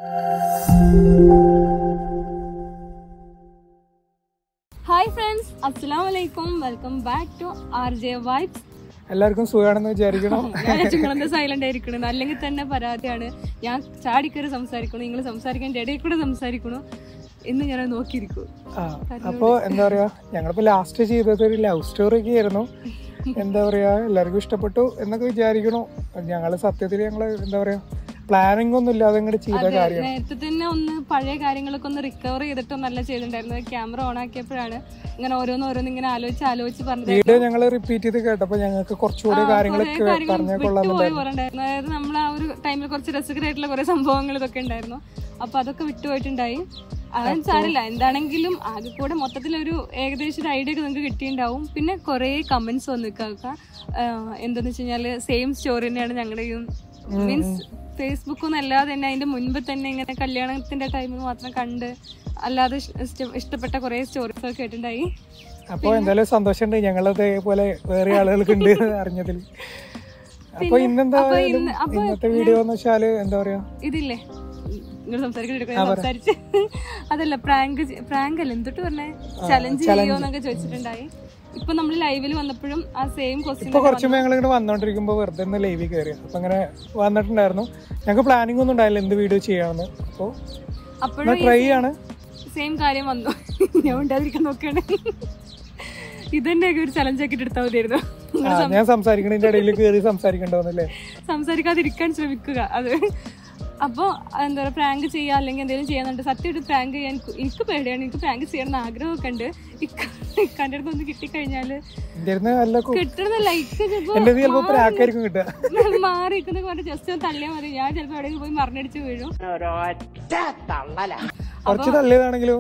Hi friends അസ്സലാം വലൈക്കും welcome back to R J vibes എല്ലാവർക്കും സുഖമാണെന്ന് വിചാരിക്കണോ ഞാൻ ചുങ്ങളെന്താ സൈലന്റ് ആയിരിക്കണം അല്ലെങ്കിൽ തന്നെ പരാതിയാണ് ഞാൻ ചാടിക്കറി സംസാരിക്കണം നിങ്ങൾ സംസാരിക്കാൻ ഇടയിൽ കൂടെ സംസാരിക്കണു എന്ന് ഞാൻ നോക്കിയിരിക്കും ആ അപ്പോ എന്താ പറയാ ഞങ്ങളിപ്പോ ലാസ്റ്റ് ചെയ്തത് ഒരു ലവ് സ്റ്റോറി ഒക്കെ ആയിരുന്നു എന്താ പറയാ എല്ലാവർക്കും ഇഷ്ടപ്പെട്ടു എന്നൊക്കെ വിചാരിക്കണു ഞങ്ങള് സത്യത്തിൽ ഞങ്ങള് എന്താ പറയാ പ്ലാനിങ് ഒന്നും ഇല്ലാതെ ഇങ്ങോട്ട് ചെയ്ത കാര്യം നേരത്തെ തന്നെ ഒന്ന് പഴയ കാര്യങ്ങളൊക്കെ ഒന്ന് റിക്കവർ ചെയ്തിട്ടൊന്നല്ല ചെയ്തിട്ടുണ്ടായിരുന്നു ക്യാമറ ഓൺ ആക്കിയപ്പോഴാണ് ഇങ്ങനെ ഓരോന്ന് ഓരോന്ന് ഇങ്ങനെ ആലോചിച്ച് ആലോചിച്ച് പറഞ്ഞത് വീഡിയോ ഞങ്ങൾ റിപ്പീറ്റ് ചെയ്ത് കേട്ടപ്പോ ഞങ്ങൾക്ക് കുറച്ചുകൂടി കാര്യങ്ങളൊക്കെ പറഞ്ഞാൽ കൊള്ളാമെന്നുണ്ടായിരുന്നു വിട്ടുപോയി പറഞ്ഞിട്ടുണ്ടായിരുന്നു അതായത് നമ്മൾ ആ ഒരു ടൈമിൽ കുറച്ച് രസകരമായിട്ടുള്ള കുറെ സംഭവങ്ങൾ ഇതൊക്കെ ഉണ്ടായിരുന്നു അപ്പൊ അതൊക്കെ വിട്ടുപോയിട്ടുണ്ടായി അതൊന്നും സാരില്ല എന്താണെങ്കിലും ആകെ കൂടെ മൊത്തത്തിലൊരു ഏകദേശം ഒരു ഐഡിയ ഒക്കെ നിങ്ങൾക്ക് കിട്ടിയിട്ടുണ്ടാവും പിന്നെ കുറെ കമന്റ്സ് വന്നു നിൽക്കുക എന്താന്ന് വെച്ച് കഴിഞ്ഞാല് സെയിം സ്റ്റോറി തന്നെയാണ് ഞങ്ങളുടെയും മീൻസ് ഫേസ്ബുക്കൊന്നും അല്ലാതെ തന്നെ അതിന്റെ മുൻപ് തന്നെ ഇങ്ങനെ കല്യാണത്തിന്റെ ടൈമിൽ മാത്രം കണ്ട് അല്ലാതെ ഇഷ്ട- ഇഷ്ടപ്പെട്ട കുറെ സ്റ്റോറീസ് ഒക്കെ കേട്ടിട്ടുണ്ടായി അപ്പൊ എന്തായാലും സന്തോഷമുണ്ട് ഞങ്ങളത് പോലെ വേറെ ആളുകൾക്ക് ഉണ്ട് അറിഞ്ഞതിൽ അപ്പൊ ഇന്നെന്തായാലും ഇന്ന് അപ്പൊ ഇന്നത്തെ വീഡിയോ എന്ന് വെച്ചാല് എന്താ പറയാ ഇതില്ലേ നിങ്ങൾ സംസാരിക്കാൻ സംസാരിച്ച് അതല്ല പ്രാങ്ക് പ്രാങ്ക് അല്ല എന്തൊട്ട് പറഞ്ഞേ ചലഞ്ച് ചെയ്യുമോന്നൊക്കെ ചോദിച്ചിട്ടുണ്ടായി ഇപ്പൊ നമ്മൾ ലൈവിൽ വന്നപ്പോഴും ആ സെയിം ക്വസ്റ്റ്യൻ ഇപ്പൊ കുറച്ച് ഞങ്ങൾ ഇങ്ങോട്ട് വന്നോണ്ടിരിക്കുമ്പോ വെറുതെ ഒന്ന് ലൈവിൽ കയറി അപ്പൊ അങ്ങനെ വന്നിട്ടുണ്ടായിരുന്നു ഞങ്ങൾക്ക് പ്ലാനിങ് ഒന്നും ഉണ്ടായില്ല എന്ത് വീഡിയോ ചെയ്യാമെന്ന് അപ്പൊ അപ്പോഴും ട്രൈ ആണ് സെയിം കാര്യം വന്നു ഞാൻ ഉണ്ടാതിരിക്കാൻ നോക്കുകയാണ് ഇതന്നെയൊക്കെ ഒരു ചലഞ്ച് ആക്കിട്ട് എടുത്താൽ മതിയായിരുന്നു ആ, ഞാൻ സംസാരിക്കണതിന്റെ ഇടയിൽ കയറി സംസാരിക്കണ്ടോന്നല്ലേ സംസാരിക്കാതിരിക്കാൻ ശ്രമിക്കുക അത് അപ്പോൾ എന്താ പറയുക പ്രാങ്ക് ചെയ്യുക അല്ലെങ്കിൽ എന്തെങ്കിലും ചെയ്യാന്നുണ്ട് സത്യമായിട്ട് പ്രാങ്ക് ചെയ്യാൻ എനിക്ക് എനിക്ക് പേടിയാണ് എനിക്ക് പ്രാങ്ക് ചെയ്യണം എന്ന് ആഗ്രഹമൊക്കെ ഉണ്ട് ഇക്കാൻ്റെ അടുത്ത് ഒന്ന് കിട്ടിക്കഴിഞ്ഞാൽ എന്റെ അടുത്ത് നല്ല കു- കിട്ടുന്ന ലൈക്ക് എന്റെ ചിലപ്പോ പ്രാക്കായിരിക്കും കിട്ടുക മാറി നിൽക്കുന്ന കൊണ്ട് ജസ്റ്റ് ഒന്ന് തള്ളിയാൽ മതി ഞാൻ ചിലപ്പോൾ എവിടെയെങ്കിലും പോയി മറിഞ്ഞടിച്ച് വീഴും കുറച്ച് തള്ളിയതാണെങ്കിലും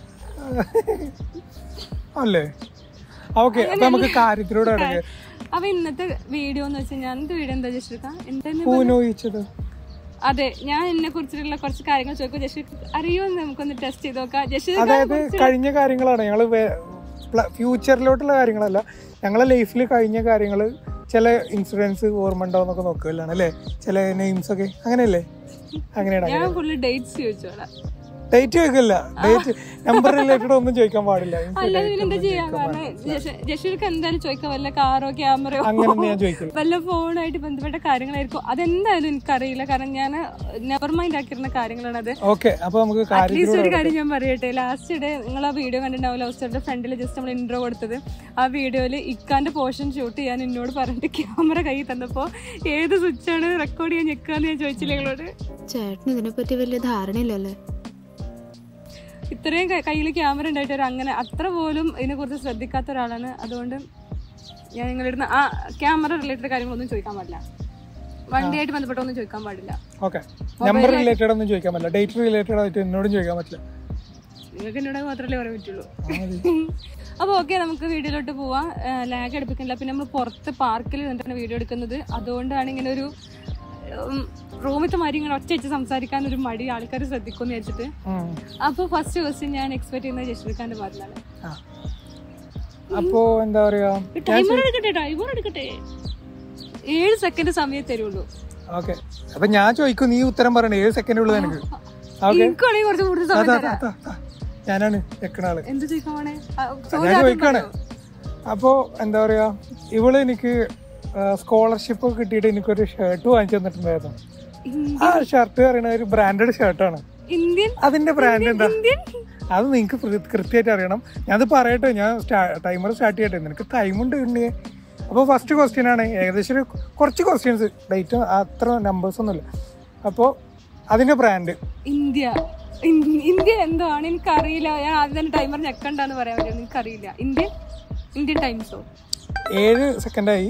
അല്ലേ ഓക്കെ അപ്പൊ നമുക്ക് കാര്യത്തിലൂടെ ഇടയ്ക്ക് അപ്പൊ ഇന്നത്തെ വീഡിയോ എന്ന് വെച്ചാൽ ഞാൻ എന്ത് വീഡിയോ എന്താ ജസ്റ്റ് എന്താ പൂനോയിച്ചത് അതെ ഞാൻ എന്നെ കുറിച്ചിട്ടുള്ള കുറച്ച് കാര്യങ്ങൾ ചോദിക്കും ജസ്റ്റ് അറിയോ എന്ന് നമുക്കൊന്ന് ടെസ്റ്റ് ചെയ്ത് നോക്കാം ജസ്റ്റ് അതായത് കഴിഞ്ഞ കാര്യങ്ങളാണ് ഞങ്ങള് ഫ്യൂച്ചറിലോട്ടുള്ള കാര്യങ്ങളല്ല ഞങ്ങളെ ലൈഫിൽ കഴിഞ്ഞ കാര്യങ്ങൾ ചില ഇൻസിഡൻസ് ഓർമ്മ ഉണ്ടോ എന്നൊക്കെ നോക്കുകയാണ് അല്ലേ ചില നെയിംസ് ഒക്കെ അങ്ങനെയല്ലേ അങ്ങനെയാണ് ഞാൻ ഫുള്ള് ഡേറ്റ്സ് ചോദിച്ചോളാം ഡേറ്റ് ചോദിക്കില്ല ഡേറ്റ് നമ്പർ റിലേറ്റഡ് ഒന്നും ചോദിക്കാൻ പാടില്ല അല്ലാതെ പിന്നെ എന്താ ചെയ്യാ കാരണം ജഷീർക്ക് എന്തായാലും ചോദിക്കാം വല്ല കാറോ ക്യാമറയോ അങ്ങനെയൊന്നും ഞാൻ ചോദിക്കില്ല വല്ല ഫോണായിട്ട് ബന്ധപ്പെട്ട കാര്യങ്ങളായിരിക്കും അതെന്തായാലും എനിക്കറിയില്ല കാരണം ഞാൻ നെവർ മൈൻഡ് ആക്കിയിരുന്ന കാര്യങ്ങളാണ് അത് ഓക്കെ അപ്പൊ നമുക്ക് അറ്റ്ലീസ്റ്റ് കാര്യത്തിലൂടെ ഒരു കാര്യം ഞാൻ പറയട്ടെ ലാസ്റ്റ് ഡേ നിങ്ങൾ ആ വീഡിയോ കണ്ടിട്ടുണ്ടാവും ലവ് സ്റ്റോറിന്റെ ഫ്രണ്ടിൽ ജസ്റ്റ് നമ്മൾ ഇൻട്രോ കൊടുത്തത് ആ വീഡിയോയിൽ ഇക്കാന്റെ പോർഷൻ ഷൂട്ട് ചെയ്യാൻ എന്നോട് പറഞ്ഞിട്ട് ക്യാമറ കയ്യിൽ തന്നപ്പോ ഏത് സ്വിച്ചാണ് റെക്കോർഡ് ചെയ്യാൻ ഞെക്കാന്ന് ഞാൻ ചോദിച്ചില്ല നിങ്ങളോട് ചേട്ടന് ഇതിനെപ്പറ്റി വലിയ ധാരണയില്ലല്ലേ ഇത്രയും കയ്യിൽ ക്യാമറ ഉണ്ടായിട്ട് ഒരു അങ്ങനെ അത്ര പോലും ഇതിനെക്കുറിച്ച് ശ്രദ്ധിക്കാത്ത ഒരാളാണ് അതുകൊണ്ട് ഞാൻ നിങ്ങളുടെ ആ ക്യാമറ റിലേറ്റഡ് കാര്യങ്ങളൊന്നും ചോദിക്കാൻ പാടില്ല വണ്ടിയായിട്ട് ബന്ധപ്പെട്ടൊന്നും ചോദിക്കാൻ പാടില്ല ഓക്കെ നമ്പർ റിലേറ്റഡ് ഒന്നും ചോദിക്കാൻ പറ്റില്ല ഡേറ്റ് റിലേറ്റഡ് ആയിട്ട് എന്നോടും ചോദിക്കാൻ പറ്റില്ല നിങ്ങൾക്ക് എന്നോട് മാത്രമല്ലേ പറയാൻ പറ്റുള്ളൂ ആ, മതി. അപ്പോൾ ഓക്കെ നമുക്ക് വീഡിയോയിലോട്ട് പോവാം ലാഗ് എടുപ്പിക്കില്ല പിന്നെ നമ്മൾ പുറത്ത് പാർക്കിൽ നിന്നിട്ടാണ് വീഡിയോ എടുക്കുന്നത് അതുകൊണ്ടാണ് ഇങ്ങനെ ഒരു റൂമിലത്തെ മാതിരി ഇങ്ങനെ ഒറ്റ വെച്ച് സംസാരിക്കാൻ ഒരു മടി ആൾക്കാർ ശ്രദ്ധിക്കുമെന്ന് വിചാരിച്ചിട്ട് ഉം. അപ്പോൾ ഫസ്റ്റ് ക്വസ്റ്റ്യൻ ഞാൻ എക്സ്പെക്ട് ചെയ്യുന്നത് ജഷ്മിഖാന്റെ ഭാഗത്താണ് ആ. അപ്പോ എന്താ പറയാ ടൈമർ എടുക്കട്ടെ ടൈമർ എടുക്കട്ടെ ഏഴ് സെക്കൻഡ് സമയം തരുള്ളൂ ഓക്കെ അപ്പൊ ഞാൻ ചോദിക്കും നീ ഉത്തരം പറയണേ ഏഴ് സെക്കൻഡ് ഉള്ളത് എനിക്ക് ഓക്കെ എനിക്കാണെങ്കിൽ കുറച്ച് കൂടുതൽ സമയം അതാ, തരാം അതാ, അതാ. ഞാനാണ് വെക്കണ ആള് എന്ത് ചോദിക്കാൻ പോണേ ആ, ഞാൻ ചോദ്യം ആദ്യം ചോദിക്കാണ് പറയോ? അപ്പോ എന്താ പറയാ ഇവള് എനിക്ക് സ്കോളർഷിപ്പ് കിട്ടിയിട്ട് എനിക്കൊരു ഷർട്ട് വാങ്ങിച്ചു തന്നിട്ടുണ്ടായിരുന്നു ഇൻ- ആ ഷർട്ട് പറയുന്ന ഒരു ബ്രാൻഡഡ് ഷർട്ടാണ് ഇന്ത്യൻ അതിന്റെ ബ്രാൻഡ് എന്താ ഇന്ത്യൻ അത് നിങ്ങക്ക് കൃത്യമായിട്ട് അറിയണം ഞാനത് പറയട്ടെ ഞാൻ ടൈമർ സ്റ്റാർട്ട് ചെയ്യട്ടെ നിനക്ക് ടൈമുണ്ട് ഉണ്ണിയെ അപ്പോൾ ഫസ്റ്റ് ക്വസ്റ്റ്യൻ ആണ് ഏകദേശം ഒരു കുറച്ച് ക്വസ്റ്റ്യൻസ് ഡേറ്റ് അത്ര നമ്പേഴ്സ് ഒന്നുമില്ല അപ്പോൾ അതിന്റെ ബ്രാൻഡ് ഇന്ത്യ ഇൻ- ഇന്ത്യ എന്തോ ആണ് എനിക്കറിയില്ല ഞാൻ ആദ്യം തന്നെ ടൈമർ ഞെക്കണ്ടെന്ന് പറയാൻ പറ്റും എനിക്കറിയില്ല ഇന്ത്യൻ ഇന്ത്യൻ ടൈംസോ ഏഴ് സെക്കൻഡായി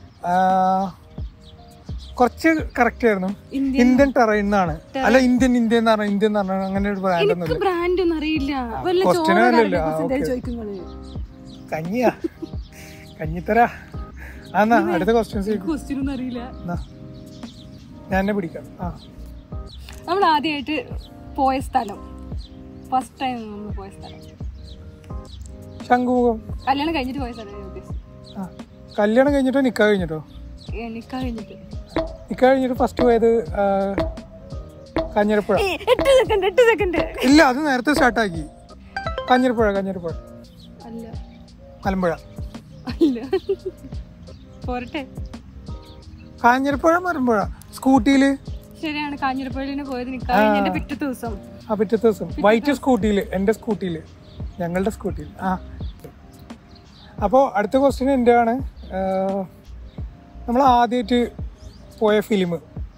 കുറച്ച് കറക്റ്റ് ആയിരുന്നു ഇന്ത്യൻ ഇന്ത്യൻ ടെറൈൻ എന്നാണ് അല്ല ഇന്ത്യൻ ഇന്ത്യൻ എന്ന് പറഞ്ഞാൽ ഇന്ത്യൻ എന്ന് പറഞ്ഞാൽ അങ്ങനെ ഒരു ബ്രാൻഡ് ഒന്നും എനിക്ക് ബ്രാൻഡ് ഒന്നും അറിയില്ല വല്ല question ചോറ് അല്ലല്ലോ. ആ, കാര്യങ്ങളെ കുറിച്ച് okay. ചോദിക്കുന്നത് കഞ്ഞിയാ കഞ്ഞിത്തര ആ എന്നാ അടുത്ത ക്വസ്റ്റ്യൻസ് ക്വസ്റ്റ്യൻ ഒന്നും അറിയില്ല ഞാൻ എന്നെ പിടിക്കാം ആ നമ്മൾ ആദ്യമായിട്ട് പോയ സ്ഥലം ഫസ്റ്റ് ടൈം നമ്മൾ പോയ സ്ഥലം ശംഖുമുഖം കല്യാണം കഴിഞ്ഞിട്ട് പോയ സ്ഥലം ഞാൻ ഉദ്ദേശിച്ചത് ആ കല്യാണം കഴിഞ്ഞിട്ടോ നിക്കാ കഴിഞ്ഞിട്ടോ നിക്കാ കഴിഞ്ഞിട്ട് നിക്കാ കഴിഞ്ഞിട്ട് ഫസ്റ്റ് പോയത് ആ, കാഞ്ഞിരപ്പുഴ ഏയ്, എട്ട് സെക്കൻഡ് എട്ട് സെക്കൻഡ് ഇല്ല അത് നേരത്തെ സ്റ്റാർട്ടാക്കി കാഞ്ഞിരപ്പുഴ കാഞ്ഞിരപ്പുഴ അല്ല മലമ്പുഴ അല്ല പോരട്ടെ കാഞ്ഞിരപ്പുഴ മലമ്പുഴ സ്കൂട്ടിയില് ശരിയാണ് കാഞ്ഞിരപ്പള്ളിന് പോയത് നിൽക്കാൻ എന്റെ പിറ്റത്തെ ദിവസം ആ പിറ്റത്തെ ദിവസം വൈറ്റ് സ്കൂട്ടിയിൽ എൻ്റെ സ്കൂട്ടിയിൽ ഞങ്ങളുടെ സ്കൂട്ടിയിൽ ആ അപ്പോൾ അടുത്ത ക്വസ്റ്റ്യൻ എൻ്റെ ആണ് നമ്മൾ ആദ്യമായിട്ട് പോയ ഫിലിം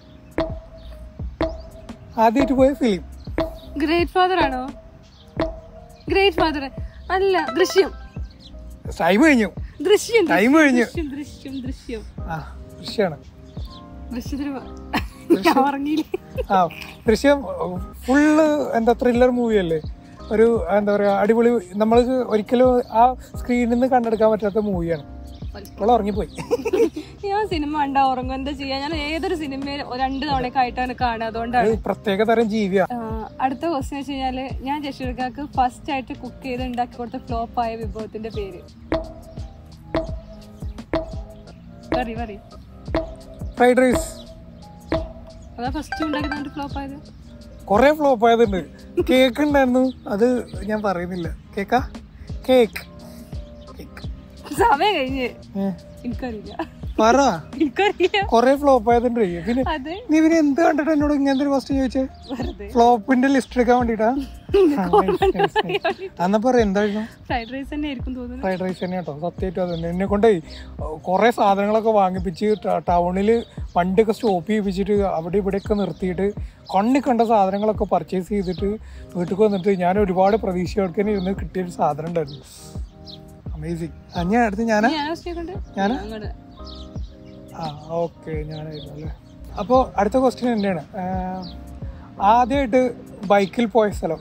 ആദ്യമായിട്ട് പോയ ഫിലിം ഗ്രേറ്റ് ഫാദർ ആണോ ഗ്രേറ്റ് ഫാദർ അല്ല ദൃശ്യം ടൈം കഴിഞ്ഞു ദൃശ്യം ടൈം കഴിഞ്ഞു ദൃശ്യം ദൃശ്യം ദൃശ്യം ആ ദൃശ്യമാണ് ദൃശ്യത്തിന് പോ- ഞാൻ ഉറങ്ങിയില്ല ആ ദൃശ്യം ഫുള്ള് എന്താ ത്രില്ലർ മൂവി അല്ലേ ഒരു എന്താ പറയുക അടിപൊളി നമ്മൾക്ക് ഒരിക്കലും ആ സ്ക്രീനിൽ നിന്ന് കണ്ടെടുക്കാൻ പറ്റാത്ത മൂവിയാണ് അവൾ ഉറങ്ങിപ്പോയി ഞാൻ സിനിമ കണ്ടാ ഉറങ്ങും എന്താ ചെയ്യാ ഞാൻ ഏതൊരു സിനിമയിൽ രണ്ട് തവണയൊക്കെ ആയിട്ടാണ് കാണുക അതുകൊണ്ടാണ് ഒരു പ്രത്യേക തരം ജീവിയാ ആ, അടുത്ത ക്വസ്റ്റ്യൻ വെച്ച് കഴിഞ്ഞാല് ഞാൻ ജഷീർക്കാക്ക് ഫസ്റ്റ് ആയിട്ട് കുക്ക് ചെയ്ത് ഉണ്ടാക്കി കൊടുത്ത ഫ്ലോപ്പ് ആയ വിഭവത്തിന്റെ പേര് പറ പറ ഫ്രൈഡ് റൈസ് അതാ ഫസ്റ്റ് ഉണ്ടാക്കി തന്നിട്ട് ഫ്ലോപ്പ് ആയത് കൊറേ ഫ്ലോപ്പ് ആയതുണ്ട് കേക്ക് ഉണ്ടായിരുന്നു അത് ഞാൻ പറയുന്നില്ല കേക്കാ കേക്ക് കേക്ക് സമയം കഴിഞ്ഞ് ഏ, എനിക്കറിയില്ല പറ എനിക്കറിയില്ല കൊറേ ഫ്ലോപ്പ് ആയതുണ്ട് പിന്നെ അതെ നീ പിന്നെ എന്ത് കണ്ടിട്ട് എന്നോട് ഇങ്ങനത്തെ ഒരു ക്വസ്റ്റ്യൻ ചോദിച്ചേ വെറുതെ ഫ്ലോപ്പിന്റെ ലിസ്റ്റ് എടുക്കാൻ വേണ്ടിട്ടാ അന്നാ പറ എന്തായിരുന്നു ഫ്രൈഡ് റൈസ് തന്നെ ആയിരിക്കും തോന്നുന്നു ഫ്രൈഡ് റൈസ് തന്നെ കേട്ടോ സത്യമായിട്ടും അത് തന്നെ എന്നെ കൊണ്ടേ കുറേ സാധനങ്ങളൊക്കെ വാങ്ങിപ്പിച്ച് ടൗണിൽ വണ്ടിയൊക്കെ സ്റ്റോപ്പ് ചെയ്യിപ്പിച്ചിട്ട് അവിടെ ഇവിടെയൊക്കെ നിർത്തിയിട്ട് കണ്ണി കണ്ട സാധനങ്ങളൊക്കെ പർച്ചേസ് ചെയ്തിട്ട് വീട്ടിൽ വന്നിട്ട് ഞാൻ ഒരുപാട് പ്രതീക്ഷയോടെ ഇരുന്ന് കിട്ടിയൊരു സാധനം ഉണ്ടായിരുന്നു അമേസിങ് ആ ഞാൻ അടുത്ത് ഞാനാ ഞാൻ ഫസ്റ്റ് കൊണ്ട് ഞാനാ? അങ്ങോട്ട് ആ ഓക്കെ ഞാനായിരുന്നു അല്ലേ അപ്പോൾ അടുത്ത ക്വസ്റ്റ്യൻ എന്റെയാണ് ആദ്യമായിട്ട് ബൈക്കിൽ പോയ സ്ഥലം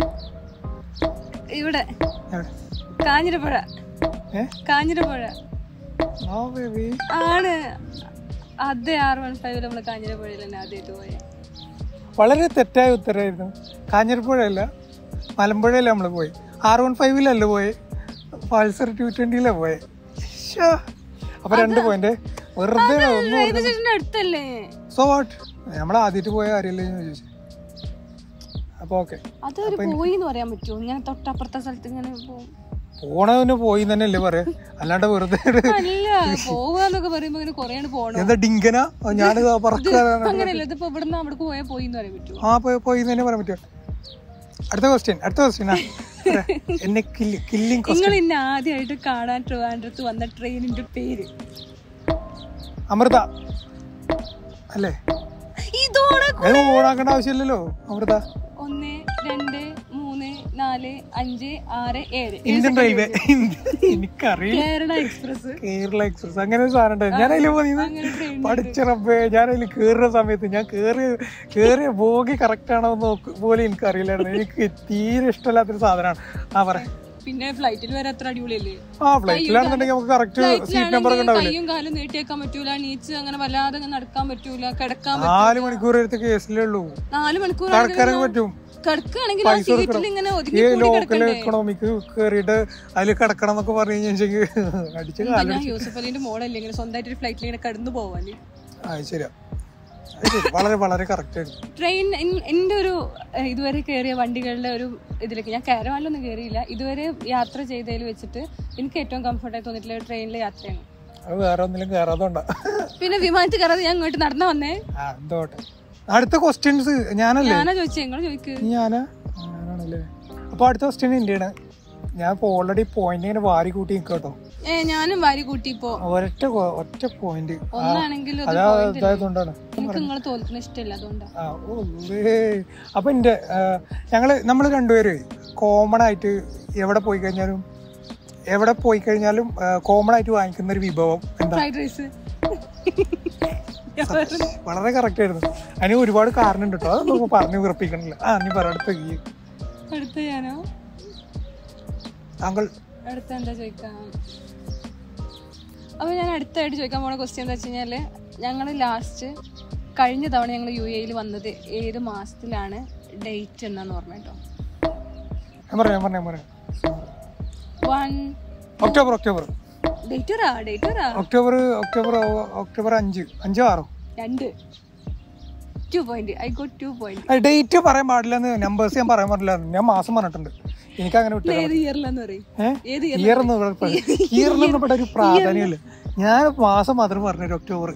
ഇവിടെ എവിടെ? കാഞ്ഞിരപ്പുഴ ഏ കാഞ്ഞിരപ്പുഴ ആ ബേബി ആണ് അതെ ആറ് വൺ ഫൈവിൽ നമ്മള് കാഞ്ഞിരപ്പുഴയിൽ തന്നെ ആദ്യമായിട്ട് പോയത് വളരെ തെറ്റായ ഉത്തരമായിരുന്നു കാഞ്ഞിരപ്പുഴയല്ല മലമ്പുഴയില നമ്മൾ പോയി ആർ വൺ ഫൈവിലല്ല പോയി പൾസർ ടു ട്വന്റിയിലാണ് പോയെ ശ്ശോ. അപ്പൊ രണ്ട് പോയിന്റ് വെറുതെ ഒന്നും റെയിൽവേ സ്റ്റേഷന്റെ അടുത്തല്ലേ സോ വാട്ട് നമ്മൾ ആദ്യമായിട്ട് പോയ കാര്യമല്ലേ എന്ന് ചോദിച്ചു അപ്പൊ ഓക്കെ അതൊരു പോയി എന്ന് പറയാൻ പറ്റുമോ ഇങ്ങനെ തൊട്ടപ്പുറത്തെ സ്ഥലത്ത് ഇങ്ങനെ പോകും പോണവന് പോയി തന്നെയല്ലേ പറയാ അല്ലാണ്ട് വെറുതെ ഒരു അല്ല പോവാന്നൊക്കെ പറയുമ്പോ ഇങ്ങനെ കൊറേ പോണം എന്താ ഡിങ്കന ഞാനിത് പറക്കാനാണ് അങ്ങനെയല്ല ഇതിപ്പോ ഇവിടുന്ന് അവിടെ പോയാൽ പോയി എന്ന് പറയാൻ പറ്റുമോ ആ പോയി പോയി എന്ന് തന്നെ പറയാൻ പറ്റുമോ അടുത്ത ക്വസ്റ്റ്യൻ അടുത്ത ക്വസ്റ്റ്യൻ എന്നെ കില്ലിങ് നിങ്ങൾ ഇന്നെ ആദ്യമായിട്ട് കാണാൻ ട്രിവാൻഡ്രത്ത് വന്ന ട്രെയിനിന്റെ പേര് അമൃത അല്ലേ ഇതോടെ അത് ഓണാക്കേണ്ട ആവശ്യമില്ലല്ലോ അമൃത ഒന്ന് രണ്ട് മൂന്ന് നാല് അഞ്ച് ആറ് ഏഴ് ഇന്ത്യൻ റെയിൽവേ എനിക്കറിയില്ല കേരള എക്സ്പ്രസ് കേരള എക്സ്പ്രസ് അങ്ങനെ ഒരു സാധനം ഉണ്ടായിരുന്നു ഞാൻ അതിൽ പോയി അങ്ങനെ ട്രെയിൻ പഠിച്ച റബ്ബേ ഞാൻ അതിൽ കയറുന്ന സമയത്ത് ഞാൻ കേറിയ കേറിയ ബോഗി കറക്റ്റ് ആണോ എന്ന് നോക്ക് പോലും എനിക്കറിയില്ലായിരുന്നു എനിക്ക് തീരെ ഇഷ്ടമില്ലാത്തൊരു സാധനമാണ് ആ പറ പിന്നെ ഫ്ലൈറ്റിൽ വരെ അത്ര അടിപൊളിയല്ലേ ആ ഫ്ലൈറ്റിലാണെന്നുണ്ടെങ്കിൽ നമുക്ക് കറക്റ്റ് സീറ്റ് നമ്പർ ഒക്കെ ഉണ്ടാവില്ലേ കയ്യും കാലും നീട്ടിയേക്കാൻ പറ്റൂല നീച്ച് അങ്ങനെ വല്ലാതെ അങ്ങനെ നടക്കാൻ പറ്റൂല കിടക്കാൻ നാല് മണിക്കൂർ എടുത്ത കേസിലേ ഉള്ളൂ നാല് മണിക്കൂർ കടക്കാനൊക്കെ പറ്റും കിടക്കുകയാണെങ്കിൽ ആ സീറ്റിൽ ഇങ്ങനെ ഈ ഒതുങ്ങി കൂടി ലോക്കൽ കിടക്കണ്ടേ എക്കണോമിക്ക് കേറിയിട്ട് അതിൽ കിടക്കണം എന്നൊക്കെ പറഞ്ഞു കഴിഞ്ഞാൽ അടിച്ച ഇപ്പൊ കാലം ഞാൻ യൂസഫ് അലിന്റെ മോഡല്ലേ ഇങ്ങനെ സ്വന്തമായിട്ട് ഒരു ഫ്ലൈറ്റിൽ ഇങ്ങനെ കടന്നു പോവാന് ആ ശരിയാ അത് ശരി. വളരെ വളരെ കറക്റ്റ് ആയിരുന്നു ട്രെയിൻ എന്റെ ഒരു ഏഹ്, ഇതുവരെ കയറിയ വണ്ടികളുടെ ഒരു ഇതിലേക്ക് ഞാൻ കയറാനൊന്നും കയറിയില്ല ഇതുവരെ യാത്ര ചെയ്തതിൽ വെച്ചിട്ട് എനിക്ക് ഏറ്റവും കംഫർട്ടായി തോന്നിയിട്ടുള്ള ട്രെയിനിലെ യാത്രയാണ് അത് വേറെ ഒന്നിലും കയറാത്തോണ്ടാ പിന്നെ വിമാനത്തിൽ കയറാതെ ഞാൻ ഇങ്ങോട്ട് നടന്നു വന്നേ ആ എന്തോട്ടെ അടുത്ത ക്വസ്റ്റ്യൻസ് ഞാനല്ലേ ഞാനാ ചോദിച്ചേ നിങ്ങൾ ചോദിക്ക് ഇനി ഞാനാ ഞാനാണല്ലേ അപ്പൊ അടുത്ത ക്വസ്റ്റ്യൻ എന്റെയാണ് ഞാൻ ഇപ്പൊ ഓൾറെഡി പോയിന്റ് ഇങ്ങനെ വാരി കൂട്ടി നിൽക്കുക കേട്ടോ ഏ ഞാനും വാരി കൂട്ടി ഇപ്പോ ഒരൊറ്റ കൊ- ഒറ്റ പോയിന്റ് ഒന്നാണെങ്കിലും അത് അതാ point ഇല്ല. ഇതായതുകൊണ്ടാണ് എനിക്ക് നിങ്ങളെ തോൽക്കുന്ന ഇഷ്ടമില്ല അതുകൊണ്ടാ ആ ഓ ഏ. അപ്പൊ എന്റെ ആ, ഞങ്ങള് നമ്മൾ രണ്ടുപേര് കോമൺ ആയിട്ട് എവിടെ പോയി കഴിഞ്ഞാലും എവിടെ പോയി കഴിഞ്ഞാലും കോമൺ ആയിട്ട് വാങ്ങിക്കുന്ന ഒരു വിഭവം എന്താ ഫ്രൈഡ് റൈസ് വളരെ കറക്റ്റ് ആയിരുന്നു അതിന് ഒരുപാട് കാരണം ഉണ്ട് കേട്ടോ അതൊന്നും പറഞ്ഞു വിറപ്പിക്കണില്ല ആ നീ പറ അടുത്ത ഈ അടുത്ത ഞാനോ താങ്കൾ അടുത്ത എന്താ ചോദിക്കാം അപ്പൊ ഞാൻ അടുത്തായിട്ട് ചോദിക്കാൻ പോണ ക്വസ്റ്റ്യൻ എന്താ വെച്ച് കഴിഞ്ഞാല് ഞങ്ങള് ലാസ്റ്റ് കഴിഞ്ഞ തവണ ഞങ്ങൾ യു എയിൽ വന്നത് ഏത് മാസത്തിലാണ് ഡേറ്റ് എന്നാന്ന് ഓർമ്മ കേട്ടോ ഞാൻ പറയാം ഞാൻ പറയാം ഞാൻ പറയാം വൺ ഒക്ടോബർ ഒക്ടോബർ ഡേറ്റ് പറ ഡേറ്റ് പറ ഒക്ടോബർ ഒക്ടോബർ ഒക്ടോബർ അഞ്ച് അഞ്ചോ ആറോ രണ്ട് two point I got two point date പറയാൻ പാടില്ലെന്ന് നമ്പേഴ്സ് ഞാൻ പറയാൻ പാടില്ല ഞാൻ മാസം പറഞ്ഞിട്ടുണ്ട് എനിക്ക് അങ്ങനെ വിട്ടു ഏത് ഇയറിലാന്ന് പറയും ഏത് ഇയർ ഒന്നും ഇവിടെ ഇയറിനൊന്നും ഇവിടെ ഒരു പ്രാധാന്യമില്ല ഞാൻ മാസം മാത്രം പറഞ്ഞൊരു ഒക്ടോബർ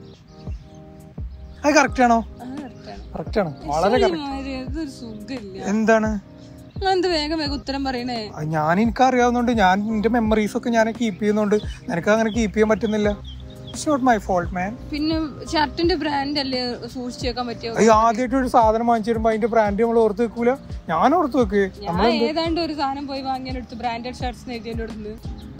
അത് കറക്റ്റ് ആണോ ആ, correct ആണ്. കറക്റ്റ് ആണ് വളരെ ഈ correct. മാതിരി ഇതൊരു സുഖമില്ല എന്താണ് എന്ത് വേഗം വേഗം ഉത്തരം പറയണേ അത് ഞാൻ എനിക്ക് അറിയാവുന്നതുകൊണ്ട് ഞാൻ എന്റെ മെമ്മറീസ് ഒക്കെ ഞാൻ കീപ്പ് ചെയ്യുന്നതുകൊണ്ട് നിനക്ക് അങ്ങനെ കീപ്പ് ചെയ്യാൻ പറ്റുന്നില്ല it's not my fault man പിന്നെ ഷർട്ടിന്റെ ബ്രാൻഡ് അല്ലേ സൂക്ഷിച്ചു വെക്കാൻ പറ്റിയോ ഈ ആദ്യമായിട്ട് ഒരു സാധനം വാങ്ങിച്ചു വരുമ്പോ അതിന്റെ ബ്രാൻഡ് നമ്മൾ ഓർത്ത് വെക്കൂല ഞാൻ ഓർത്ത് വെക്ക് ഞാൻ ഏതാണ്ട് ഒരു സാധനം പോയി വാങ്ങിയാൻ എടുത്ത് ബ്രാൻഡഡ് ഷർട്ട്സ് എഴുതിയതിന്റെ അടുത്ത്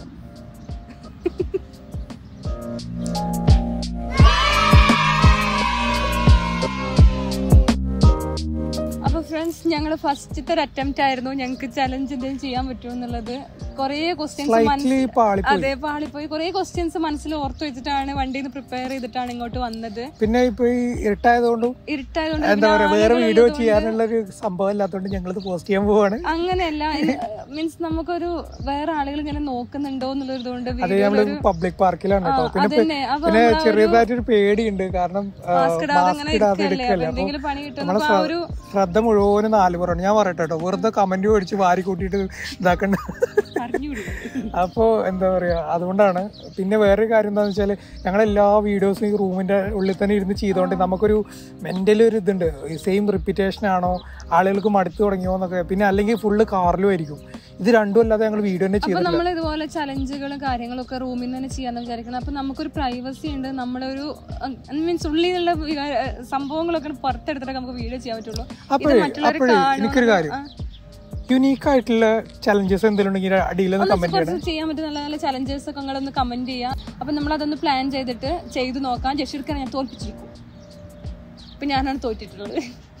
അപ്പൊ ഫ്രണ്ട്സ് ഞങ്ങളുടെ ഫസ്റ്റത്തെ ഒരു അറ്റംപ്റ്റ് ആയിരുന്നു ഞങ്ങൾക്ക് ചലഞ്ച് എന്തെങ്കിലും ചെയ്യാൻ പറ്റുമോ എന്നുള്ളത് കുറേ ക്വസ്റ്റ്യൻസ് സ്ലൈറ്റ്ലി പാളിപ്പോയി അതെ പാളിപ്പോയി കുറേ ക്വസ്റ്റ്യൻസ് മനസ്സിൽ ഓർത്ത് വെച്ചിട്ടാണ് വണ്ടിയിൽ നിന്ന് പ്രിപ്പയർ ചെയ്തിട്ടാണ് ഇങ്ങോട്ട് വന്നത് പിന്നെ ഇപ്പൊ ഈ ഇരുട്ടായതുകൊണ്ടും ഇരുട്ടായതുകൊണ്ട് എന്താ പിന്നെ പറയാ വേറെ ആളുകൾ വീഡിയോ ഉള്ളതുകൊണ്ട് ചെയ്യാനുള്ള ഒരു സംഭവം ഇല്ലാത്തതുകൊണ്ട് ഞങ്ങളിത് പോസ്റ്റ് ചെയ്യാൻ പോവാണ് അങ്ങനെയല്ല മീൻസ് നമുക്കൊരു വേറെ ആളുകൾ ഇങ്ങനെ നോക്കുന്നുണ്ടോ എന്നുള്ളതുകൊണ്ട് അത് നമ്മള് പബ്ലിക് പാർക്കിലാണ് കേട്ടോ പിന്നെ ഇപ്പൊ- അതന്നെ അപ്പൊ പിന്നെ ചെറിയതായിട്ടൊരു പേടിയുണ്ട് കാരണം മാസ്ക് ഇടാതെ മാസ്ക് അങ്ങനെ ഇടാതെ ഇരിക്കല്ലേ എടുക്കല്ലേ അപ്പൊ അപ്പൊ എന്തെങ്കിലും പണി കിട്ടും നമ്മളെ അപ്പൊ ആ ഒരു ശ്രദ്ധ മുഴുവനും നാല് പുറമാണ് ഞാൻ പറയട്ടെ കേട്ടോ വെറുതെ കമന്റ് മേടിച്ച് വാരി കൂട്ടിയിട്ട് ഇതാക്കണ്ട അറിഞ്ഞൂടി അപ്പോൾ എന്താ പറയാ അതുകൊണ്ടാണ് പിന്നെ വേറൊരു കാര്യം എന്താണെന്ന് വെച്ചാൽ ഞങ്ങൾ എല്ലാ വീഡിയോസും ഈ റൂമിന്റെ ഉള്ളിൽ തന്നെ ഇരുന്ന് ചെയ്തുകൊണ്ട് നമുക്കൊരു മെന്റലി ഒരു ഇതുണ്ട് സെയിം റിപ്പീറ്റേഷൻ ആണോ ആളുകൾക്ക് മടുത്തു തുടങ്ങിയോ എന്നൊക്കെ പിന്നെ അല്ലെങ്കിൽ ഫുള്ള് കാറിലും ആയിരിക്കും ഇത് രണ്ടും അല്ലാതെ ഞങ്ങൾ വീഡിയോ തന്നെ അപ്പൊ ചെയ്തിട്ടില്ല നമ്മൾ ഇതുപോലെ ചലഞ്ചുകളും കാര്യങ്ങളും ഒക്കെ റൂമിൽ നിന്ന് തന്നെ ചെയ്യാന്ന് വിചാരിക്കുന്നത് അപ്പൊ നമുക്കൊരു പ്രൈവസി ഉണ്ട് നമ്മളൊരു മീൻസ് ഉള്ളിലുള്ള വികാര- സംഭവങ്ങളൊക്കെ പുറത്തെടുത്തിട്ടൊക്കെ നമുക്ക് വീഡിയോ ചെയ്യാൻ പറ്റുള്ളൂ ഇത് അപ്പോഴേ മറ്റുള്ളവർ അപ്പോഴേ എനിക്കൊരു കാര്യം യുണീക്ക് ആയിട്ടുള്ള ചലഞ്ചസ് എന്തെങ്കിലും ഉണ്ടെങ്കിൽ അടിയിലൊന്ന് കമന്റ് ചെയ്യണം കുറച്ച് ചെയ്യാൻ പറ്റുന്ന നല്ല നല്ല ചലഞ്ചസ് ഒക്കെ നിങ്ങളൊന്ന് കമന്റ് ചെയ്യാം അപ്പൊ നമ്മൾ അതൊന്ന് പ്ലാൻ ചെയ്തിട്ട് ചെയ്തു നോക്കാം ജഷീർക്കാരെ ഞാൻ തോൽപ്പിച്ചിരിക്കും അപ്പൊ ഞാനാണ് തോറ്റിട്ടുള്ളത്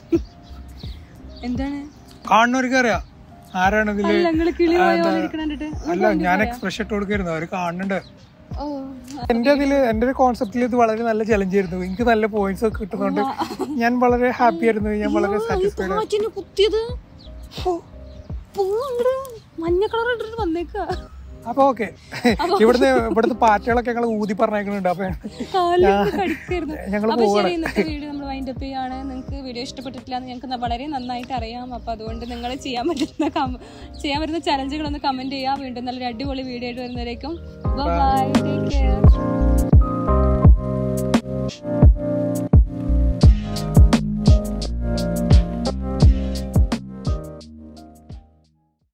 എന്താണ് കാണുന്നവർക്ക് അറിയാം ആരാണ് ഇതില് അല്ല നിങ്ങള് കിളി പോയ പോലെ ഇരിക്കണ കണ്ടിട്ട് അല്ല ഞാൻ എക്സ്പ്രഷൻ ഇട്ട് കൊടുക്കായിരുന്നു അവർ കാണുന്നുണ്ട് ഓ എന്റെ അതില് എന്റെ ഒരു കോൺസെപ്റ്റിൽ ഇത് വളരെ നല്ല ചലഞ്ച് ആയിരുന്നു എനിക്ക് നല്ല പോയിന്റ്സ് ഒക്കെ കിട്ടുന്നതുകൊണ്ട് ഞാൻ വളരെ ഹാപ്പി ആയിരുന്നു ഞാൻ വളരെ സാറ്റിസ്ഫൈഡ് കാറ്റിന് കുത്തിയത് പോ അങ്ങട് മഞ്ഞ കളർ ഇട്ടിട്ട് വന്നേക്ക അപ്പൊ ഓക്കെ ഇവിടുന്ന് ഇവിടുത്തെ പാറ്റകളൊക്കെ ഞങ്ങൾ ഊതി പറഞ്ഞേക്കുന്നുണ്ട് അപ്പൊ കാലിൽ കടിക്കായിരുന്നു ഞങ്ങൾ അപ്പൊ ശരി ഇന്നത്തെ വീഡിയോ നമ്മൾ വൈൻഡ് അപ്പ് ചെയ്യാണ് നിങ്ങൾക്ക് വീഡിയോ ഇഷ്ടപ്പെട്ടിട്ടില്ല എന്ന് ഞങ്ങൾക്ക് വളരെ നന്നായിട്ട് അറിയാം അപ്പൊ അതുകൊണ്ട് നിങ്ങൾ ചെയ്യാൻ പറ്റുന്ന കം- ചെയ്യാൻ പറ്റുന്ന ചലഞ്ചുകളൊന്ന് കമന്റ് ചെയ്യാം വീണ്ടും നല്ലൊരു അടിപൊളി വീഡിയോ ആയിട്ട് വരുന്നവരേക്കും ബൈ ടേക്ക് കെയർ